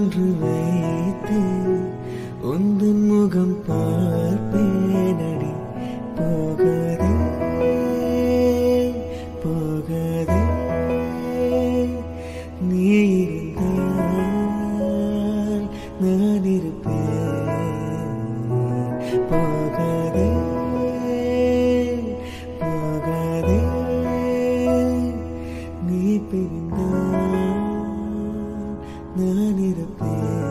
ஒன்று வைத்து உந்தன் முகம் பார்ப்பேனடி போகாதே போகாதே நீ இருந்தால் நான் இருப்பேன் போகாதே போகாதே நீ பிரிந்தால் நான் இருப்பேன்